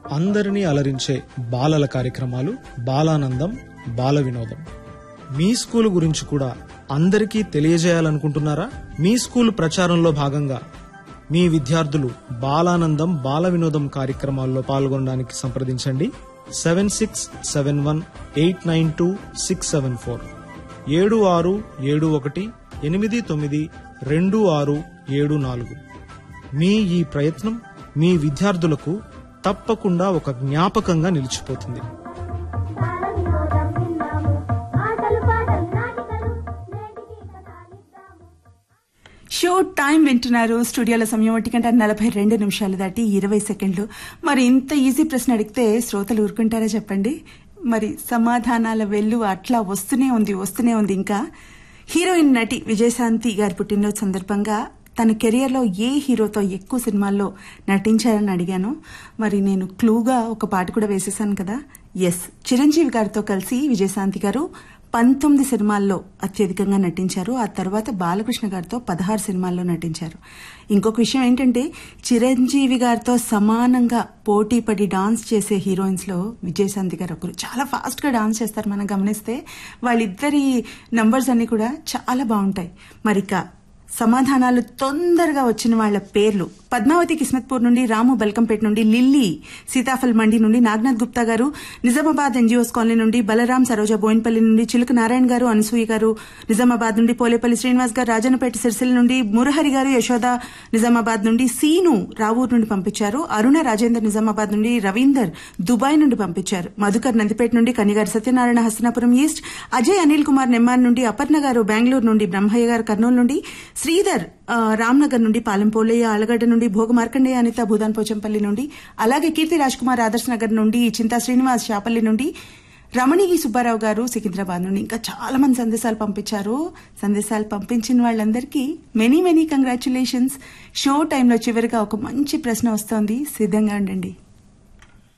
అందరినీ అలరించే బాలల కార్యక్రమాలు బాలానందం బాల వినోదం మీ స్కూల్ గురించి కూడా అందరికీ తెలియజేయాలనుకుంటున్నారా మీ స్కూల్ ప్రచారంలో భాగంగా మీ విద్యార్థులు బాలానందం బాల వినోదం కార్యక్రమాల్లో పాల్గొనడానికి సంప్రదించండి seven six seven one eight nine two six seven four ఏడు ఆరు ఏడు ఒకటి ఎనిమిది తొమ్మిది రెండు ఆరు ఏడు నాలుగు మీ ఈ ప్రయత్నం మీ విద్యార్థులకు తప్పకుండా ఒక జ్ఞాపకంగా నిలిచిపోతుంది బాలవినోదం విన్నాము ఆటలు పాటలు నాటికలు నేటికి కథాలిద్దాము షో టైం వింటున్నారు స్టూడియోలో సమయం ఒకటి గంట నలభై రెండు నిమిషాలు దాటి ఇరవై సెకండ్లు మరి ఇంత ఈజీ ప్రశ్న అడిగితే శ్రోతలు ఊరుకుంటారా చెప్పండి మరి సమాధానాల వెల్లు అట్లా వస్తూనే ఉంది వస్తూనే ఉంది ఇంకా హీరోయిన్ నటి విజయశాంతి గారి పుట్టినరోజు సందర్భంగా తన కెరియర్లో ఏ హీరోతో ఎక్కువ సినిమాల్లో నటించారని అడిగాను మరి నేను క్లూగా ఒక పాట కూడా వేసేసాను కదా ఎస్ చిరంజీవి గారితో కలిసి విజయశాంతి గారు పంతొమ్మిది సినిమాల్లో అత్యధికంగా నటించారు ఆ తర్వాత బాలకృష్ణ గారితో పదహారు సినిమాల్లో నటించారు ఇంకొక విషయం ఏంటంటే చిరంజీవి గారితో సమానంగా పోటీ పడి డాన్స్ చేసే హీరోయిన్స్ లో విజయశాంతి గారు ఒకరు చాలా ఫాస్ట్ గా డాన్స్ చేస్తారు మనం గమనిస్తే వాళ్ళిద్దరి నంబర్స్ అన్ని కూడా చాలా బాగుంటాయి మరిక సమాధానాలు తొందరగా వచ్చిన వాళ్ళ పేర్లు పద్మావతి కిస్మత్పూర్ నుండి రాము బల్కంపేట నుండి లిల్లీ సీతాఫల్ మండి నుండి నాగనాథ్ గుప్తా గారు నిజామాబాద్ ఎన్జిఓస్ కాలనీ నుండి బలరాం సరోజ బోయిన్పల్లి నుండి చిలుక నారాయణ గారు అనసూయ గారు నిజామాబాద్ నుండి పోలేపల్లి శ్రీనివాస్ గారు రాజన్నపేట సిరిసిల్ల నుండి మురహరి గారు యశోద నిజామాబాద్ నుండి సీను రావూరు నుండి పంపించారు అరుణ రాజేందర్ నిజామాబాద్ నుండి రవీందర్ దుబాయ్ నుండి పంపించారు మధుకర్ నందిపేట నుండి కనిగారి సత్యనారాయణ హస్తనాపురం ఈస్ట్ అజయ్ అనిల్ కుమార్ నెమ్మాన్ నుండి అపర్ణ గారు బెంగళూరు నుండి బ్రహ్మయ్య గారు కర్నూలు నుండి శ్రీధర్ ఆ, రామ్నగర్ నుండి పాలెంపోలయ్య ఆలగడ్డ నుండి భోగ మార్కండేయ అనిత భూదాన్ పోచంపల్లి నుండి అలాగే కీర్తి రాజ్ కుమార్ ఆదర్శ్ నగర్ నుండి చింతా శ్రీనివాస్ శాపల్లి నుండి రమణిగి సుబ్బారావు గారు సికింద్రాబాద్ నుండి ఇంకా చాలా మంది సందేశాలు పంపించారు సందేశాలు పంపించిన వాళ్ళందరికీ మెనీ మెనీ కంగ్రాచులేషన్స్ షో టైంలో చివరిగా ఒక మంచి ప్రశ్న వస్తోంది సిద్ధంగా ఉండండి